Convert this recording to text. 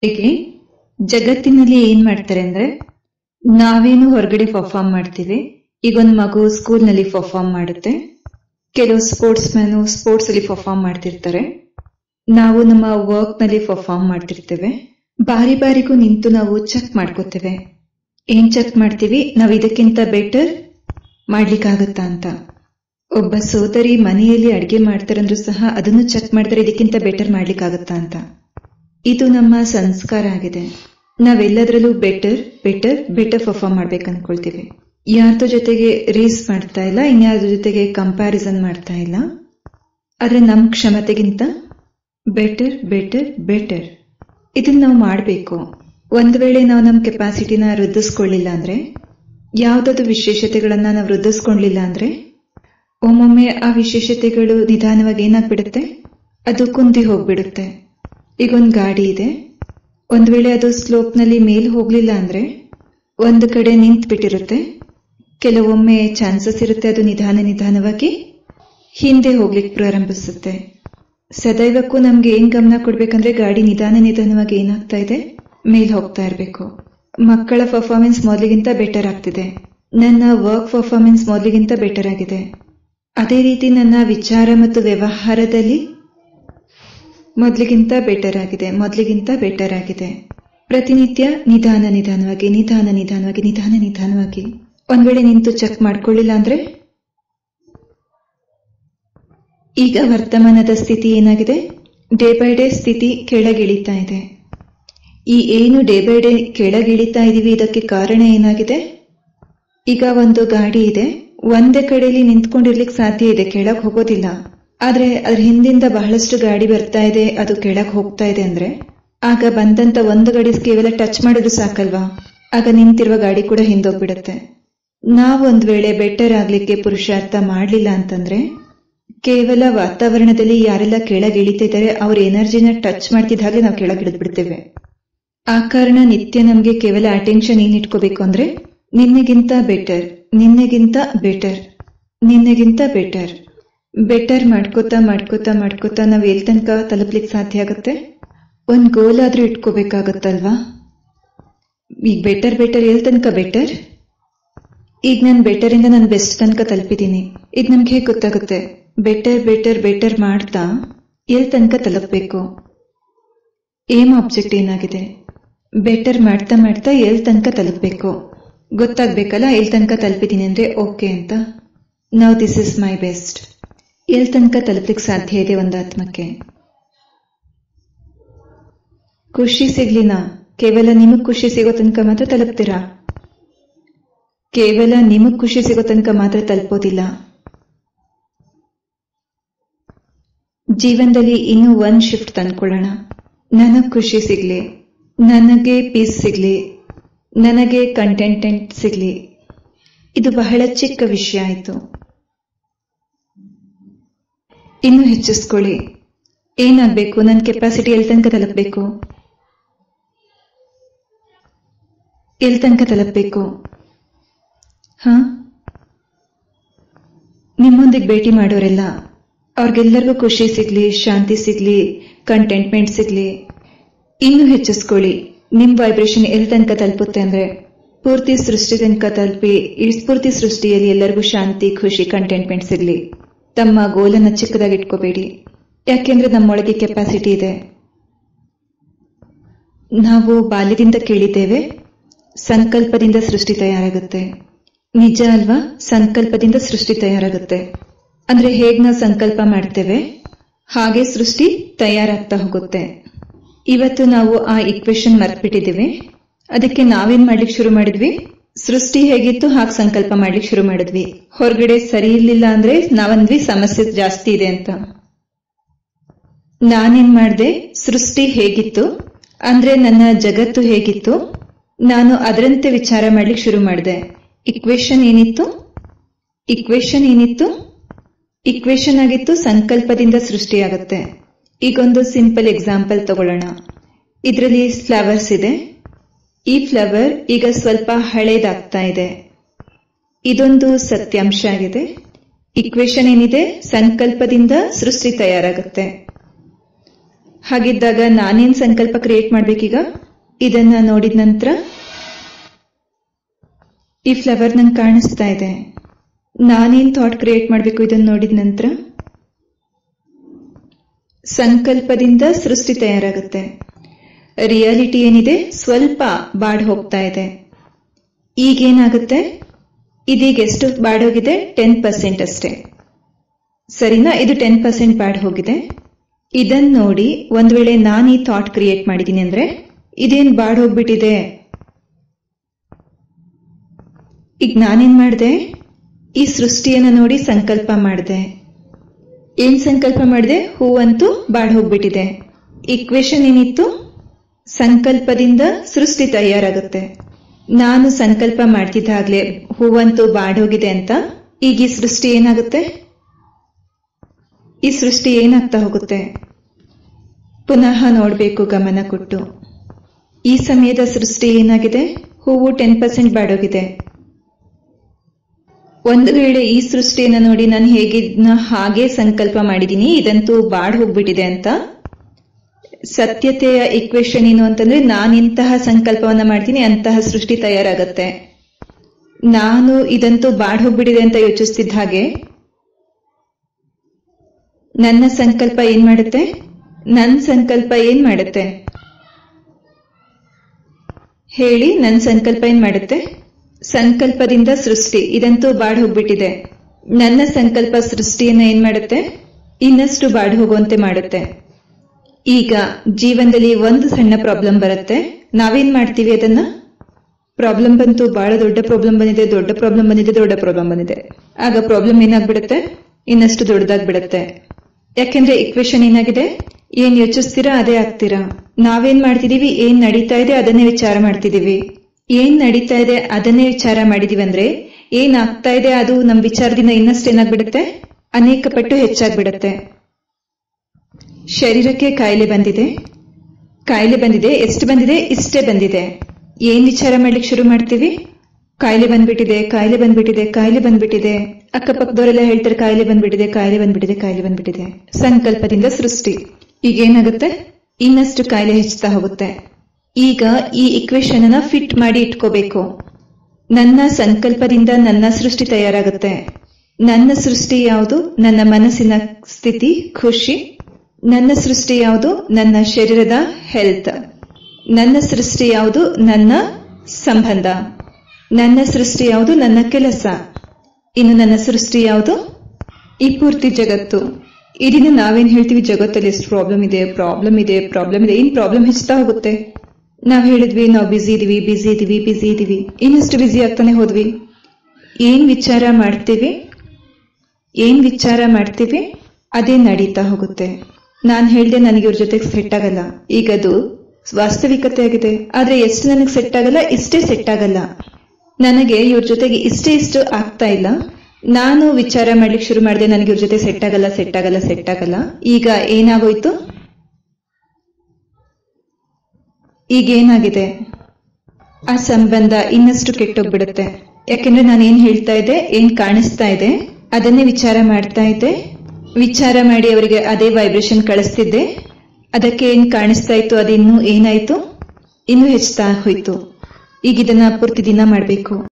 ಹೀಗೆ ಜಗತ್ತಿನಲ್ಲಿ ಏನ್ ಮಾಡ್ತಾರೆ ಅಂದ್ರೆ ನಾವೇನು ಹೊರಗಡೆ ಪರ್ಫಾರ್ಮ್ ಮಾಡ್ತೀವಿ ಈಗ ಒಂದ್ ಮಗು ಸ್ಕೂಲ್ ನಲ್ಲಿ ಪರ್ಫಾರ್ಮ್ ಮಾಡುತ್ತೆ ಕೆಲವು ಸ್ಪೋರ್ಟ್ಸ್ ಮ್ಯಾನು ಸ್ಪೋರ್ಟ್ಸ್ ಅಲ್ಲಿ ಪರ್ಫಾರ್ಮ್ ಮಾಡ್ತಿರ್ತಾರೆ ನಾವು ನಮ್ಮ ವರ್ಕ್ ನಲ್ಲಿ ಪರ್ಫಾರ್ಮ್ ಮಾಡ್ತಿರ್ತೇವೆ ಬಾರಿ ಬಾರಿಗೂ ನಿಂತು ನಾವು ಚೆಕ್ ಮಾಡ್ಕೋತೇವೆ ಏನ್ ಚೆಕ್ ಮಾಡ್ತೀವಿ ನಾವು ಇದಕ್ಕಿಂತ ಬೆಟರ್ ಮಾಡ್ಲಿಕ್ಕಾಗತ್ತಾ ಅಂತ ಒಬ್ಬ ಸೋದರಿ ಮನೆಯಲ್ಲಿ ಅಡಿಗೆ ಮಾಡ್ತಾರಂದ್ರೂ ಸಹ ಅದನ್ನು ಚೆಕ್ ಮಾಡ್ತಾರೆ ಇದಕ್ಕಿಂತ ಬೆಟರ್ ಮಾಡ್ಲಿಕ್ಕಾಗತ್ತಾ ಅಂತ ಇದು ನಮ್ಮ ಸಂಸ್ಕಾರ ಆಗಿದೆ ನಾವೆಲ್ಲದರಲ್ಲೂ ಬೆಟರ್ ಬೆಟರ್ ಬೆಟರ್ ಪರ್ಫಾರ್ಮ್ ಮಾಡ್ಬೇಕು ಅನ್ಕೊಳ್ತೀವಿ ಯಾರ್ದೋ ಜೊತೆಗೆ ರೇಸ್ ಮಾಡ್ತಾ ಇಲ್ಲ ಇನ್ಯಾರ್ದ್ರ ಜೊತೆಗೆ ಕಂಪ್ಯಾರಿಸನ್ ಮಾಡ್ತಾ ಇಲ್ಲ ಆದ್ರೆ ನಮ್ ಕ್ಷಮತೆಗಿಂತ ಬೆಟರ್ ಬೆಟರ್ ಬೆಟರ್ ಇದನ್ನ ನಾವು ಮಾಡಬೇಕು ಒಂದ್ ವೇಳೆ ನಾವು ನಮ್ಮ ಕೆಪಾಸಿಟಿನ ವೃದ್ಧಿಸ್ಕೊಳ್ಳಿಲ್ಲ ಅಂದ್ರೆ ಯಾವ್ದಾದ್ರು ವಿಶೇಷತೆಗಳನ್ನ ನಾವು ವೃದ್ಧಿಸ್ಕೊಳ್ಳಿಲ್ಲ ಅಂದ್ರೆ ಒಮ್ಮೊಮ್ಮೆ ಆ ವಿಶೇಷತೆಗಳು ನಿಧಾನವಾಗಿ ಏನಾಗ್ಬಿಡುತ್ತೆ ಅದು ಕುಂದಿ ಹೋಗ್ಬಿಡುತ್ತೆ ಈಗ ಒಂದ್ ಗಾಡಿ ಇದೆ ಒಂದ್ ವೇಳೆ ಅದು ಸ್ಲೋಪ್ ನಲ್ಲಿ ಮೇಲ್ ಹೋಗ್ಲಿಲ್ಲ ಅಂದ್ರೆ ಒಂದು ಕಡೆ ನಿಂತ್ ಬಿಟ್ಟಿರುತ್ತೆ ಕೆಲವೊಮ್ಮೆ ಚಾನ್ಸಸ್ ಇರುತ್ತೆ ಅದು ನಿಧಾನ ನಿಧಾನವಾಗಿ ಹಿಂದೆ ಹೋಗ್ಲಿಕ್ಕೆ ಪ್ರಾರಂಭಿಸುತ್ತೆ ಸದೈವಕ್ಕೂ ನಮ್ಗೆ ಏನ್ ಗಮನ ಕೊಡ್ಬೇಕಂದ್ರೆ ಗಾಡಿ ನಿಧಾನ ನಿಧಾನವಾಗಿ ಏನಾಗ್ತಾ ಇದೆ ಮೇಲ್ ಹೋಗ್ತಾ ಇರಬೇಕು ಮಕ್ಕಳ ಪರ್ಫಾರ್ಮೆನ್ಸ್ ಮೊದಲಿಗಿಂತ ಬೆಟರ್ ಆಗ್ತಿದೆ ನನ್ನ ವರ್ಕ್ ಪರ್ಫಾರ್ಮೆನ್ಸ್ ಮೊದಲಿಗಿಂತ ಬೆಟರ್ ಆಗಿದೆ ಅದೇ ರೀತಿ ನನ್ನ ವಿಚಾರ ಮತ್ತು ವ್ಯವಹಾರದಲ್ಲಿ ಮೊದಲಿಗಿಂತ ಬೆಟರ್ ಆಗಿದೆ ಮೊದಲಿಗಿಂತ ಬೆಟರ್ ಆಗಿದೆ ಪ್ರತಿನಿತ್ಯ ನಿಧಾನ ನಿಧಾನವಾಗಿ ನಿಧಾನ ನಿಧಾನವಾಗಿ ನಿಧಾನ ನಿಧಾನವಾಗಿ ಒಂದ್ ವೇಳೆ ನಿಂತು ಚೆಕ್ ಮಾಡ್ಕೊಳ್ಳಿಲ್ಲ ಅಂದ್ರೆ ಈಗ ವರ್ತಮಾನದ ಸ್ಥಿತಿ ಏನಾಗಿದೆ ಡೇ ಬೈ ಡೇ ಸ್ಥಿತಿ ಕೆಳಗಿಳಿತಾ ಇದೆ ಈ ಏನು ಡೇ ಬೈ ಡೇ ಕೆಳಗಿಳಿತಾ ಇದೀವಿ ಇದಕ್ಕೆ ಕಾರಣ ಏನಾಗಿದೆ ಈಗ ಒಂದು ಗಾಡಿ ಇದೆ ಒಂದೇ ಕಡೆಯಲ್ಲಿ ನಿಂತ್ಕೊಂಡಿರ್ಲಿಕ್ಕೆ ಸಾಧ್ಯ ಇದೆ ಕೆಳಗ್ ಹೋಗೋದಿಲ್ಲ ಆದ್ರೆ ಅದ್ರ ಹಿಂದಿಂದ ಬಹಳಷ್ಟು ಗಾಡಿ ಬರ್ತಾ ಇದೆ ಅದು ಕೆಳಗ್ ಹೋಗ್ತಾ ಇದೆ ಅಂದ್ರೆ ಆಗ ಬಂದಂತ ಒಂದು ಗಾಡಿ ಕೇವಲ ಟಚ್ ಮಾಡಿದ್ರು ಸಾಕಲ್ವಾ ಆಗ ನಿಂತಿರುವ ಗಾಡಿ ಕೂಡ ಹಿಂದೋಗ್ಬಿಡುತ್ತೆ ನಾವೊಂದ್ ವೇಳೆ ಬೆಟರ್ ಆಗ್ಲಿಕ್ಕೆ ಪುರುಷಾರ್ಥ ಮಾಡ್ಲಿಲ್ಲ ಅಂತಂದ್ರೆ ಕೇವಲ ವಾತಾವರಣದಲ್ಲಿ ಯಾರೆಲ್ಲ ಕೆಳಗಿಳಿತಿದ್ದಾರೆ ಅವ್ರ ಎನರ್ಜಿನ ಟಚ್ ಮಾಡ್ತಿದ್ದಾಗಲೇ ನಾವು ಕೆಳಗಿಳಿದ್ ಬಿಡ್ತೇವೆ ಆ ಕಾರಣ ನಿತ್ಯ ನಮ್ಗೆ ಕೇವಲ ಅಟೆನ್ಷನ್ ಏನ್ ಇಟ್ಕೋಬೇಕು ಅಂದ್ರೆ ನಿನ್ನೆಗಿಂತ ಬೆಟರ್ ನಿನ್ನೆಗಿಂತ ಬೆಟರ್ ನಿನ್ನೆಗಿಂತ ಬೆಟರ್ ಬೆಟರ್ ಮಾಡ್ಕೋತಾ ಮಾಡ್ಕೋತಾ ಮಾಡ್ಕೋತಾ ನಾವ್ ಎಲ್ ತನಕ ತಲುಪ್ಲಿಕ್ಕೆ ಸಾಧ್ಯ ಆಗುತ್ತೆ ಒಂದ್ ಗೋಲ್ ಆದ್ರೂ ಇಟ್ಕೋಬೇಕಾಗತ್ತಲ್ವಾ ಈಗ ಬೆಟರ್ ಬೆಟರ್ ಎಲ್ ತನಕ ಬೆಟರ್ ಈಗ ನಾನು ಬೆಟರ್ ಇಂದ ನಾನು ಬೆಸ್ಟ್ ತನಕ ತಲುಪಿದ್ದೀನಿ ಈಗ ನಮ್ಗೆ ಹೇಗೆ ಗೊತ್ತಾಗುತ್ತೆ ಬೆಟರ್ ಬೆಟರ್ ಬೆಟರ್ ಮಾಡ್ತಾ ಎಲ್ ತನಕ ತಲುಪಬೇಕು ಏಮ್ ಆಬ್ಜೆಕ್ಟ್ ಏನಾಗಿದೆ ಬೆಟರ್ ಮಾಡ್ತಾ ಮಾಡ್ತಾ ಎಲ್ ತನಕ ತಲುಪಬೇಕು ಗೊತ್ತಾಗ್ಬೇಕಲ್ಲ ಎಲ್ ತನಕ ತಲುಪಿದ್ದೀನಿ ಅಂದ್ರೆ ಓಕೆ ಅಂತ ನಾವು ದಿಸ್ ಇಸ್ ಮೈ ಬೆಸ್ಟ್ ಎಲ್ ತನಕ ತಲುಪಲಿಕ್ಕೆ ಸಾಧ್ಯ ಇದೆ ಒಂದು ಆತ್ಮಕ್ಕೆ ಖುಷಿ ಸಿಗ್ಲಿನಾ ಕೇವಲ ನಿಮಗ್ ಖುಷಿ ಸಿಗೋ ತನಕ ಮಾತ್ರ ತಲುಪ್ತೀರಾ ಕೇವಲ ನಿಮಗ್ ಖುಷಿ ಸಿಗೋ ತನಕ ಮಾತ್ರ ತಲುಪೋದಿಲ್ಲ ಜೀವನದಲ್ಲಿ ಇನ್ನೂ ಒಂದ್ ಶಿಫ್ಟ್ ತಂದ್ಕೊಳ್ಳೋಣ ನನಗ್ ಖುಷಿ ಸಿಗ್ಲಿ ನನಗೆ ಪೀಸ್ ಸಿಗ್ಲಿ ನನಗೆ ಕಂಟೆಂಟೆಂಟ್ ಸಿಗ್ಲಿ ಇದು ಬಹಳ ಚಿಕ್ಕ ವಿಷಯ ಆಯ್ತು ಇನ್ನು ಹೆಚ್ಚಿಸ್ಕೊಳ್ಳಿ ಏನಾಗ್ಬೇಕು ನನ್ನ ಕೆಪಾಸಿಟಿ ಎಲ್ ತನಕ ತಲುಪಬೇಕು ಎಲ್ ತನಕ ತಲುಪಬೇಕು ಹಾ ನಿಮ್ಮೊಂದಿಗೆ ಭೇಟಿ ಮಾಡೋರೆಲ್ಲ ಅವ್ರಿಗೆಲ್ಲರಿಗೂ ಖುಷಿ ಸಿಗ್ಲಿ ಶಾಂತಿ ಸಿಗ್ಲಿ ಕಂಟೆಂಟ್ಮೆಂಟ್ ಸಿಗ್ಲಿ ಇನ್ನೂ ಹೆಚ್ಚಿಸ್ಕೊಳ್ಳಿ ನಿಮ್ ವೈಬ್ರೇಷನ್ ಎಲ್ ತನಕ ತಲುಪುತ್ತೆ ಅಂದ್ರೆ ಪೂರ್ತಿ ಸೃಷ್ಟಿ ತನಕ ತಲುಪಿ ಈ ಸ್ಫೂರ್ತಿ ಸೃಷ್ಟಿಯಲ್ಲಿ ಎಲ್ಲರಿಗೂ ಶಾಂತಿ ಖುಷಿ ಕಂಟೆಂಟ್ಮೆಂಟ್ ಸಿಗ್ಲಿ ತಮ್ಮ ಗೋಲನ್ನ ಚಿಕ್ಕದಾಗಿ ಇಟ್ಕೋಬೇಡಿ ಯಾಕೆಂದ್ರೆ ನಮ್ಮೊಳಗೆ ಕೆಪಾಸಿಟಿ ಇದೆ ನಾವು ಬಾಲ್ಯದಿಂದ ಕೇಳಿದ್ದೇವೆ ಸಂಕಲ್ಪದಿಂದ ಸೃಷ್ಟಿ ತಯಾರಾಗುತ್ತೆ ನಿಜ ಅಲ್ವಾ ಸಂಕಲ್ಪದಿಂದ ಸೃಷ್ಟಿ ತಯಾರಾಗುತ್ತೆ ಅಂದ್ರೆ ಹೇಗ್ ನಾವು ಸಂಕಲ್ಪ ಮಾಡ್ತೇವೆ ಹಾಗೆ ಸೃಷ್ಟಿ ತಯಾರಾಗ್ತಾ ಹೋಗುತ್ತೆ ಇವತ್ತು ನಾವು ಆ ಇಕ್ವೇಶನ್ ಮರ್ತ್ಬಿಟ್ಟಿದ್ದೀವಿ ಅದಕ್ಕೆ ನಾವೇನ್ ಮಾಡ್ಲಿಕ್ಕೆ ಶುರು ಮಾಡಿದ್ವಿ ಸೃಷ್ಟಿ ಹೇಗಿತ್ತು ಹಾಗೆ ಸಂಕಲ್ಪ ಮಾಡ್ಲಿಕ್ಕೆ ಶುರು ಮಾಡಿದ್ವಿ ಹೊರಗಡೆ ಸರಿ ಇರ್ಲಿಲ್ಲ ಅಂದ್ರೆ ನಾವಂದ್ವಿ ಸಮಸ್ಯೆ ಜಾಸ್ತಿ ಇದೆ ಅಂತ ನಾನೇನ್ ಮಾಡ್ದೆ ಸೃಷ್ಟಿ ಹೇಗಿತ್ತು ಅಂದ್ರೆ ನನ್ನ ಜಗತ್ತು ಹೇಗಿತ್ತು ನಾನು ಅದರಂತೆ ವಿಚಾರ ಮಾಡ್ಲಿಕ್ಕೆ ಶುರು ಮಾಡಿದೆ ಇಕ್ವೇಶನ್ ಏನಿತ್ತು ಇಕ್ವೇಶನ್ ಏನಿತ್ತು ಇಕ್ವೇಶನ್ ಆಗಿತ್ತು ಸಂಕಲ್ಪದಿಂದ ಸೃಷ್ಟಿಯಾಗುತ್ತೆ ಈಗೊಂದು ಸಿಂಪಲ್ ಎಕ್ಸಾಂಪಲ್ ತಗೊಳ್ಳೋಣ ಇದರಲ್ಲಿ ಫ್ಲವರ್ಸ್ ಇದೆ ಈ ಫ್ಲವರ್ ಈಗ ಸ್ವಲ್ಪ ಹಳೇದಾಗ್ತಾ ಇದೆ ಇದೊಂದು ಸತ್ಯಾಂಶ ಆಗಿದೆ ಇಕ್ವೇಶನ್ ಏನಿದೆ ಸಂಕಲ್ಪದಿಂದ ಸೃಷ್ಟಿ ತಯಾರಾಗುತ್ತೆ ಹಾಗಿದ್ದಾಗ ನಾನೇನ್ ಸಂಕಲ್ಪ ಕ್ರಿಯೇಟ್ ಮಾಡ್ಬೇಕೀಗ ಇದನ್ನ ನೋಡಿದ ನಂತರ ಈ ಫ್ಲವರ್ ನಂಗೆ ಕಾಣಿಸ್ತಾ ಇದೆ ನಾನೇನ್ ಥಾಟ್ ಕ್ರಿಯೇಟ್ ಮಾಡಬೇಕು ಇದನ್ನ ನೋಡಿದ ನಂತರ ಸಂಕಲ್ಪದಿಂದ ಸೃಷ್ಟಿ ತಯಾರಾಗುತ್ತೆ ರಿಯಾಲಿಟಿ ಏನಿದೆ ಸ್ವಲ್ಪ ಬಾಡ್ ಹೋಗ್ತಾ ಇದೆ ಈಗೇನಾಗುತ್ತೆ ಇದೀಗ ಎಷ್ಟು ಬಾಡ್ ಹೋಗಿದೆ ಟೆನ್ ಪರ್ಸೆಂಟ್ ಅಷ್ಟೇ ಸರಿನಾ ಇದು ಟೆನ್ ಪರ್ಸೆಂಟ್ ಬಾಡ್ ಹೋಗಿದೆ ಇದನ್ನ ನೋಡಿ ಒಂದ್ ವೇಳೆ ನಾನು ಈ ಥಾಟ್ ಕ್ರಿಯೇಟ್ ಮಾಡಿದೀನಿ ಅಂದ್ರೆ ಇದೇನ್ ಬಾಡ್ ಹೋಗ್ಬಿಟ್ಟಿದೆ ಈಗ ನಾನೇನ್ ಮಾಡಿದೆ ಈ ಸೃಷ್ಟಿಯನ್ನ ನೋಡಿ ಸಂಕಲ್ಪ ಮಾಡಿದೆ ಏನ್ ಸಂಕಲ್ಪ ಮಾಡಿದೆ ಹೂವಂತೂ ಬಾಡ್ ಹೋಗ್ಬಿಟ್ಟಿದೆ ಇಕ್ವೇಶನ್ ಏನಿತ್ತು ಸಂಕಲ್ಪದಿಂದ ಸೃಷ್ಟಿ ತಯಾರಾಗುತ್ತೆ ನಾನು ಸಂಕಲ್ಪ ಮಾಡ್ತಿದ್ದಾಗ್ಲೇ ಹೂವಂತೂ ಬಾಡೋಗಿದೆ ಅಂತ ಈಗ ಈ ಸೃಷ್ಟಿ ಏನಾಗುತ್ತೆ ಈ ಸೃಷ್ಟಿ ಏನಾಗ್ತಾ ಹೋಗುತ್ತೆ ಪುನಃ ನೋಡ್ಬೇಕು ಗಮನ ಕೊಟ್ಟು ಈ ಸಮಯದ ಸೃಷ್ಟಿ ಏನಾಗಿದೆ ಹೂವು ಟೆನ್ ಪರ್ಸೆಂಟ್ ಬಾಡೋಗಿದೆ ಒಂದು ವೇಳೆ ಈ ಸೃಷ್ಟಿಯನ್ನ ನೋಡಿ ನಾನು ಹೇಗಿದ್ನ ಹಾಗೆ ಸಂಕಲ್ಪ ಮಾಡಿದೀನಿ ಇದಂತೂ ಬಾಡ್ ಹೋಗ್ಬಿಟ್ಟಿದೆ ಅಂತ ಸತ್ಯತೆಯ ಇಕ್ವೇಶನ್ ಏನು ಅಂತಂದ್ರೆ ನಾನು ಇಂತಹ ಸಂಕಲ್ಪವನ್ನ ಮಾಡ್ತೀನಿ ಅಂತಹ ಸೃಷ್ಟಿ ತಯಾರಾಗತ್ತೆ ನಾನು ಇದಂತೂ ಬಾಡ್ ಹೋಗ್ಬಿಟ್ಟಿದೆ ಅಂತ ಯೋಚಿಸ್ತಿದ್ದ ಹಾಗೆ ನನ್ನ ಸಂಕಲ್ಪ ಏನ್ ಮಾಡುತ್ತೆ ನನ್ನ ಸಂಕಲ್ಪ ಏನ್ ಮಾಡುತ್ತೆ ಹೇಳಿ ನನ್ನ ಸಂಕಲ್ಪ ಏನ್ ಮಾಡುತ್ತೆ ಸಂಕಲ್ಪದಿಂದ ಸೃಷ್ಟಿ ಇದಂತೂ ಬಾಡ್ ಹೋಗ್ಬಿಟ್ಟಿದೆ ನನ್ನ ಸಂಕಲ್ಪ ಸೃಷ್ಟಿಯನ್ನ ಏನ್ ಮಾಡುತ್ತೆ ಇನ್ನಷ್ಟು ಬಾಡ್ ಹೋಗುವಂತೆ ಮಾಡುತ್ತೆ ಈಗ ಜೀವನದಲ್ಲಿ ಒಂದು ಸಣ್ಣ ಪ್ರಾಬ್ಲಮ್ ಬರುತ್ತೆ ನಾವೇನ್ ಮಾಡ್ತೀವಿ ಅದನ್ನ ಪ್ರಾಬ್ಲಮ್ ಬಂತು ಬಹಳ ದೊಡ್ಡ ಪ್ರಾಬ್ಲಮ್ ಬಂದಿದೆ ದೊಡ್ಡ ಪ್ರಾಬ್ಲಮ್ ಬಂದಿದೆ ದೊಡ್ಡ ಪ್ರಾಬ್ಲಮ್ ಬಂದಿದೆ ಆಗ ಪ್ರಾಬ್ಲಮ್ ಏನಾಗ್ಬಿಡುತ್ತೆ ಇನ್ನಷ್ಟು ದೊಡ್ಡದಾಗ್ಬಿಡುತ್ತೆ ಯಾಕೆಂದ್ರೆ ಇಕ್ವೇಶನ್ ಏನಾಗಿದೆ ಏನ್ ಯೋಚಿಸ್ತೀರಾ ಅದೇ ಆಗ್ತೀರಾ ನಾವೇನ್ ಮಾಡ್ತಿದೀವಿ ಏನ್ ನಡೀತಾ ಇದೆ ಅದನ್ನೇ ವಿಚಾರ ಮಾಡ್ತಿದೀವಿ ಏನ್ ನಡೀತಾ ಇದೆ ಅದನ್ನೇ ವಿಚಾರ ಮಾಡಿದೀವಿ ಅಂದ್ರೆ ಏನ್ ಆಗ್ತಾ ಇದೆ ಅದು ನಮ್ ವಿಚಾರದಿಂದ ಇನ್ನಷ್ಟು ಏನಾಗ್ಬಿಡುತ್ತೆ ಅನೇಕ ಪಟ್ಟು ಹೆಚ್ಚಾಗ್ಬಿಡುತ್ತೆ ಶರೀರಕ್ಕೆ ಕಾಯಿಲೆ ಬಂದಿದೆ ಕಾಯಿಲೆ ಬಂದಿದೆ ಎಷ್ಟು ಬಂದಿದೆ ಇಷ್ಟೇ ಬಂದಿದೆ ಏನ್ ವಿಚಾರ ಮಾಡ್ಲಿಕ್ಕೆ ಶುರು ಮಾಡ್ತೀವಿ ಕಾಯಿಲೆ ಬಂದ್ಬಿಟ್ಟಿದೆ ಕಾಯಿಲೆ ಬಂದ್ಬಿಟ್ಟಿದೆ ಕಾಯಿಲೆ ಬಂದ್ಬಿಟ್ಟಿದೆ ಅಕ್ಕಪಕ್ಕದವರೆಲ್ಲ ಹೇಳ್ತಾರೆ ಕಾಯಿಲೆ ಬಂದ್ಬಿಟ್ಟಿದೆ ಕಾಯಿಲೆ ಬಂದ್ಬಿಟ್ಟಿದೆ ಕಾಯಿಲೆ ಬಂದ್ಬಿಟ್ಟಿದೆ ಸಂಕಲ್ಪದಿಂದ ಸೃಷ್ಟಿ ಈಗ ಏನಾಗುತ್ತೆ ಇನ್ನಷ್ಟು ಕಾಯಿಲೆ ಹೆಚ್ಚುತ್ತಾ ಹೋಗುತ್ತೆ ಈಗ ಈ ಇಕ್ವೇಶನ್ ಅನ್ನ ಫಿಟ್ ಮಾಡಿ ಇಟ್ಕೋಬೇಕು ನನ್ನ ಸಂಕಲ್ಪದಿಂದ ನನ್ನ ಸೃಷ್ಟಿ ತಯಾರಾಗುತ್ತೆ ನನ್ನ ಸೃಷ್ಟಿ ಯಾವುದು ನನ್ನ ಮನಸ್ಸಿನ ಸ್ಥಿತಿ ಖುಷಿ ನನ್ನ ಸೃಷ್ಟಿ ಯಾವುದು ನನ್ನ ಶರೀರದ ಹೆಲ್ತ್ ನನ್ನ ಸೃಷ್ಟಿ ಯಾವುದು ನನ್ನ ಸಂಬಂಧ ನನ್ನ ಸೃಷ್ಟಿ ಯಾವುದು ನನ್ನ ಕೆಲಸ ಇನ್ನು ನನ್ನ ಸೃಷ್ಟಿ ಯಾವುದು ಈ ಪೂರ್ತಿ ಜಗತ್ತು ಇದನ್ನ ನಾವೇನ್ ಹೇಳ್ತೀವಿ ಜಗತ್ತಲ್ಲಿ ಎಷ್ಟು ಪ್ರಾಬ್ಲಮ್ ಇದೆ ಪ್ರಾಬ್ಲಮ್ ಇದೆ ಪ್ರಾಬ್ಲಮ್ ಇದೆ ಏನ್ ಪ್ರಾಬ್ಲಮ್ ಹೆಚ್ಚುತ್ತಾ ಹೋಗುತ್ತೆ ನಾವ್ ಹೇಳಿದ್ವಿ ನಾವು ಬಿಸಿ ಇದೀವಿ ಬಿಸಿ ಇದೀವಿ ಬಿಸಿ ಇದೀವಿ ಇನ್ನಷ್ಟು ಬಿಸಿ ಆಗ್ತಾನೆ ಹೋದ್ವಿ ಏನ್ ವಿಚಾರ ಮಾಡ್ತೀವಿ ಏನ್ ವಿಚಾರ ಮಾಡ್ತೀವಿ ಅದೇ ನಡೀತಾ ಹೋಗುತ್ತೆ ನಾನ್ ಹೇಳ್ದೆ ನನಗೆ ಇವ್ರ ಜೊತೆಗೆ ಸೆಟ್ ಆಗಲ್ಲ ಈಗ ಅದು ವಾಸ್ತವಿಕತೆ ಆಗಿದೆ ಆದ್ರೆ ಎಷ್ಟು ನನಗೆ ಸೆಟ್ ಆಗಲ್ಲ ಇಷ್ಟೇ ಸೆಟ್ ಆಗಲ್ಲ ನನಗೆ ಇವ್ರ ಜೊತೆಗೆ ಇಷ್ಟೇ ಇಷ್ಟು ಆಗ್ತಾ ಇಲ್ಲ ನಾನು ವಿಚಾರ ಮಾಡ್ಲಿಕ್ಕೆ ಶುರು ಮಾಡಿದೆ ನನಗೆ ಇವ್ರ ಜೊತೆ ಸೆಟ್ ಆಗಲ್ಲ ಸೆಟ್ ಆಗಲ್ಲ ಸೆಟ್ ಆಗಲ್ಲ ಈಗ ಏನಾಗೋಯ್ತು ಈಗ ಏನಾಗಿದೆ ಆ ಸಂಬಂಧ ಇನ್ನಷ್ಟು ಕೆಟ್ಟೋಗ್ಬಿಡುತ್ತೆ ಯಾಕೆಂದ್ರೆ ನಾನು ಏನ್ ಹೇಳ್ತಾ ಇದ್ದೆ ಏನ್ ಕಾಣಿಸ್ತಾ ಇದೆ ಅದನ್ನೇ ವಿಚಾರ ಮಾಡ್ತಾ ಇದ್ದೆ ವಿಚಾರ ಮಾಡಿ ಅವರಿಗೆ ಅದೇ ವೈಬ್ರೇಷನ್ ಕಳಿಸ್ತಿದ್ದೆ ಅದಕ್ಕೆ ಏನ್ ಕಾಣಿಸ್ತಾ ಇತ್ತು ಅದಿನ್ನೂ ಏನಾಯ್ತು ಇನ್ನೂ ಹೆಚ್ಚುತ್ತಾ ಹೋಯ್ತು ಈಗ ಇದನ್ನ ಪೂರ್ತಿ ದಿನ ಮಾಡ್ಬೇಕು